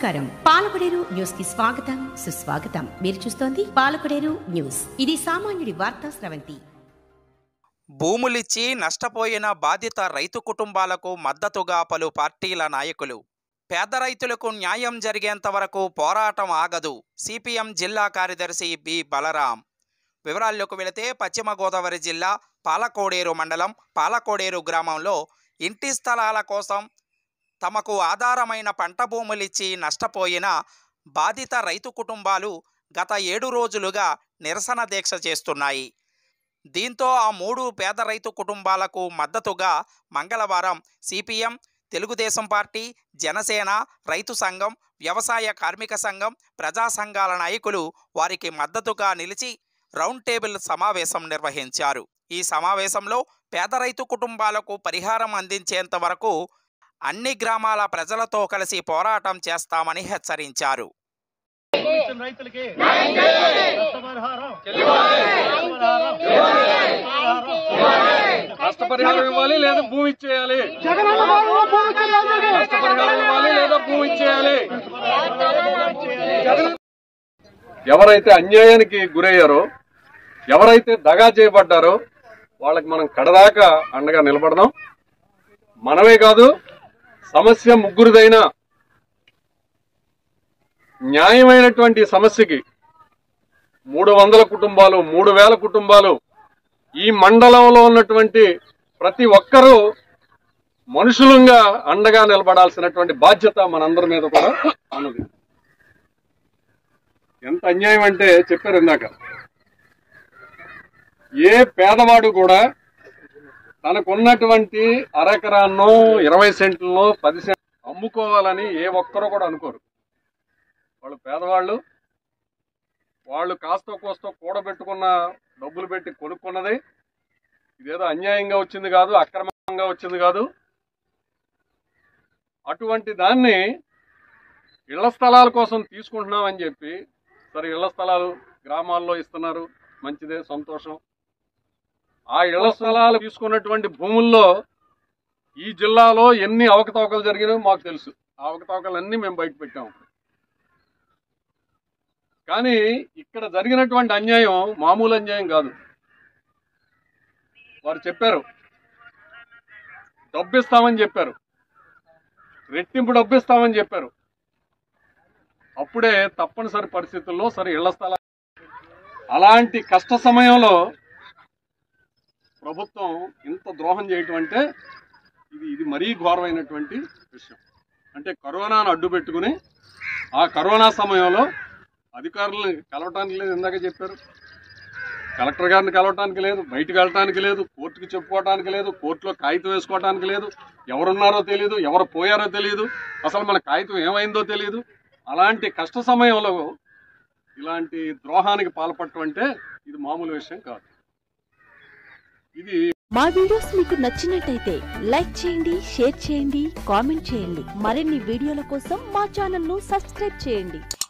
నమస్కారం పాలకొడేరు న్యూస్ కి స్వాగతం సుస్వాగతం మీరు చూస్తోంది పాలకొడేరు న్యూస్ ఇది సామాన్యుడి వార్తా స్రవంతి భూములిచ్చి నష్టపోయిన బాధిత రైతు కుటుంబాలకు మద్దతుగా పలు పార్టీల నాయకులు పేద రైతులకు న్యాయం జరిగేంత వరకు పోరాటం ఆగదు సిపిఎం జిల్లా కార్యదర్శి బి బలరాం వివరాల్లోకి వెళితే పశ్చిమ గోదావరి జిల్లా పాలకోడేరు మండలం పాలకోడేరు గ్రామంలో ఇంటి స్థలాల కోసం తమకు ఆధారమైన పంట భూములిచ్చి నష్టపోయిన బాధిత రైతు కుటుంబాలు గత ఏడు రోజులుగా నిరసన దీక్ష చేస్తున్నాయి దీంతో ఆ మూడు పేద రైతు కుటుంబాలకు మద్దతుగా మంగళవారం సిపిఎం తెలుగుదేశం పార్టీ జనసేన రైతు సంఘం వ్యవసాయ కార్మిక సంఘం ప్రజా సంఘాల నాయకులు వారికి మద్దతుగా నిలిచి రౌండ్ టేబుల్ సమావేశం నిర్వహించారు ఈ సమావేశంలో పేద రైతు కుటుంబాలకు పరిహారం అందించేంత వరకు అన్ని గ్రామాల ప్రజలతో కలిసి పోరాటం చేస్తామని హెచ్చరించారు ఇచ్చిన రైతులకి నష్టపరిహారం నష్టపరిహారం నష్టపరిహారం ఇవ్వాలి లేదా భూమి ఇచ్చేయాలి నష్టపరిహారం ఇవ్వాలి లేదా భూమి ఇచ్చేయాలి ఎవరైతే అన్యాయానికి గురయ్యారో ఎవరైతే దగా చేయబడ్డారో వాళ్ళకి మనం కడదాకా అండగా నిలబడదాం మనమే కాదు సమస్య ముగ్గురిదైనా న్యాయమైనటువంటి సమస్యకి మూడు వందల కుటుంబాలు మూడు వేల కుటుంబాలు ఈ మండలంలో ఉన్నటువంటి ప్రతి ఒక్కరూ మనుషులంగా అండగా నిలబడాల్సినటువంటి బాధ్యత మనందరి మీద కూడా ఉన్నది ఎంత అన్యాయం అంటే చెప్పారు ఇందాక ఏ పేదవాడు కూడా తనకున్నటువంటి అరెకరాన్నో ఇరవై సెంట్లనో పది సెంట్లు అమ్ముకోవాలని ఏ ఒక్కరూ కూడా అనుకోరు వాళ్ళు పేదవాళ్ళు వాళ్ళు కాస్త కోస్తో కూడబెట్టుకున్న డబ్బులు పెట్టి కొనుక్కున్నది ఇదేదో అన్యాయంగా వచ్చింది కాదు అక్రమంగా వచ్చింది కాదు అటువంటి దాన్ని ఇళ్ల స్థలాల కోసం తీసుకుంటున్నామని చెప్పి సరే ఇళ్ల స్థలాలు గ్రామాల్లో ఇస్తున్నారు మంచిదే సంతోషం ఆ ఇళ్ల స్థలాలు తీసుకున్నటువంటి భూముల్లో ఈ జిల్లాలో ఎన్ని అవకతవకలు జరిగినాయో మాకు తెలుసు ఆ అవకతవకలన్నీ మేము బయట పెట్టాము కానీ ఇక్కడ జరిగినటువంటి అన్యాయం మామూలు అన్యాయం కాదు వారు చెప్పారు డబ్బు ఇస్తామని చెప్పారు రెట్టింపు డబ్బు ఇస్తామని చెప్పారు అప్పుడే తప్పనిసరి పరిస్థితుల్లో సరే ఇళ్ల స్థల అలాంటి కష్ట సమయంలో ప్రభుత్వం ఇంత ద్రోహం చేయటం అంటే ఇది ఇది మరీ ఘోరమైనటువంటి విషయం అంటే కరోనాను అడ్డు పెట్టుకుని ఆ కరోనా సమయంలో అధికారులను కలవటానికి లేదు ఇందాక చెప్పారు కలెక్టర్ గారిని కలవటానికి లేదు బయటకు వెళ్ళటానికి లేదు కోర్టుకి చెప్పుకోవటానికి లేదు కోర్టులో కాగితం వేసుకోవటానికి లేదు ఎవరున్నారో తెలియదు ఎవరు పోయారో తెలియదు అసలు మన కాగితం ఏమైందో తెలియదు అలాంటి కష్ట సమయంలో ఇలాంటి ద్రోహానికి పాల్పడటం అంటే ఇది మామూలు విషయం కాదు ఇది మా వీడియోస్ మీకు నచ్చినట్టయితే లైక్ చేయండి షేర్ చేయండి కామెంట్ చేయండి మరిన్ని వీడియోల కోసం మా ఛానల్ ను సబ్స్క్రైబ్ చేయండి